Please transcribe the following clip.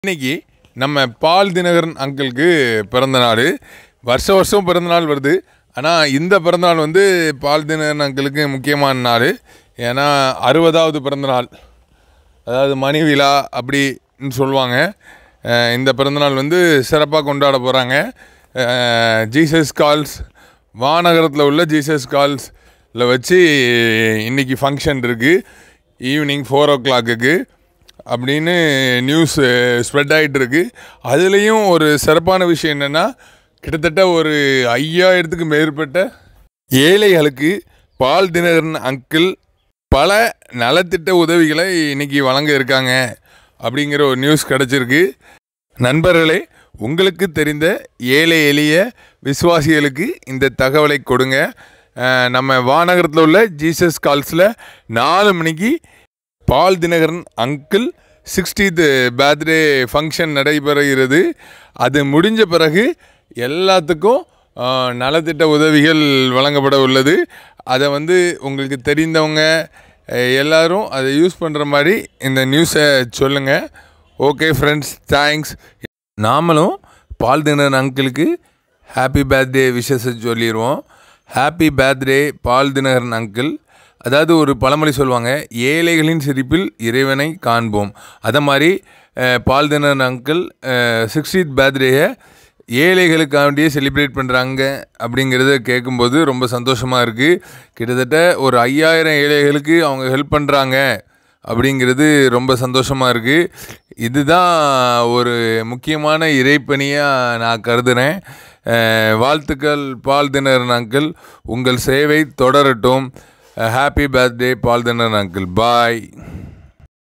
இன்னைக்கு நம்ம பால் தினகரன் அங்கிளுக்கு பிறந்த நாள் வருஷ வருஷம் பிறந்த நாள் வருது ஆனால் இந்த பிறந்த நாள் வந்து பால் தினகரன் அங்கிளுக்கு முக்கியமான நாள் ஏன்னா அறுபதாவது பிறந்த நாள் அதாவது மணி விழா அப்படின்னு சொல்லுவாங்க அஹ் இந்த பிறந்தநாள் வந்து சிறப்பாக கொண்டாட போகிறாங்க ஜீசஸ் கால்ஸ் வானகரத்தில் உள்ள ஜீசஸ் கால்ஸில் வச்சு இன்னைக்கு ஃபங்க்ஷன் இருக்குது ஈவினிங் ஃபோர் ஓ கிளாக்குக்கு அப்படின்னு நியூஸ் ஸ்ப்ரெட் ஆகிட்டு இருக்கு அதுலேயும் ஒரு சிறப்பான விஷயம் என்னென்னா கிட்டத்தட்ட ஒரு ஐயாயிரத்துக்கு மேற்பட்ட ஏழைகளுக்கு பால் தினகரன் அங்கிள் பல நலத்திட்ட உதவிகளை இன்னைக்கு வழங்க இருக்காங்க அப்படிங்கிற ஒரு நியூஸ் கிடச்சிருக்கு நண்பர்களே உங்களுக்கு தெரிந்த ஏழை எளிய விசுவாசிகளுக்கு இந்த தகவலை கொடுங்க அஹ் நம்ம வானகரத்தில் உள்ள ஜீசஸ் கால்ஸில் நாலு மணிக்கு Paul Dhinakaran uncle sixtieth birthday function நடைபெறுகிறது அது முடிஞ்ச பிறகு எல்லாத்துக்கும் ஆஹ், நலத்திட்ட உதவிகள் வழங்கப்பட உள்ளது அதை வந்து உங்களுக்கு தெரிந்தவங்க அஹ், எல்லாரும் அதை யூஸ் பண்ணுற மாதிரி இந்த நியூஸை சொல்லுங்கள் ஓகே ஃப்ரெண்ட்ஸ் தேங்க்ஸ் நாமளும் பால் தினகரன் அங்கிளுக்கு ஹாப்பி பர்த்டே விஷஸை சொல்லிடுவோம் happy birthday Paul Dhinakaran uncle அதாவது ஒரு பழமொழி சொல்லுவாங்க ஏழைகளின் சிரிப்பில் இறைவனை காண்போம் அதை மாதிரி அஹ், பால் தினகரன் அங்கிள் சிக்ஸ்டீத் பர்த்டேயை ஏழைகளுக்காண்டியே செலிப்ரேட் பண்ணுறாங்க அப்படிங்கிறத கேட்கும்போது ரொம்ப சந்தோஷமாக இருக்குது கிட்டத்தட்ட ஒரு ஐயாயிரம் ஏழைகளுக்கு அவங்க ஹெல்ப் பண்ணுறாங்க அப்படிங்கிறது ரொம்ப சந்தோஷமாக இருக்குது இதுதான் ஒரு முக்கியமான இறைப்பணியாக நான் கருதுகிறேன் அஹ், வாழ்த்துக்கள் பால் தினரன் அங்கிள் உங்கள் சேவை தொடரட்டும் happy birthday Paul Dhinakaran uncle பாய்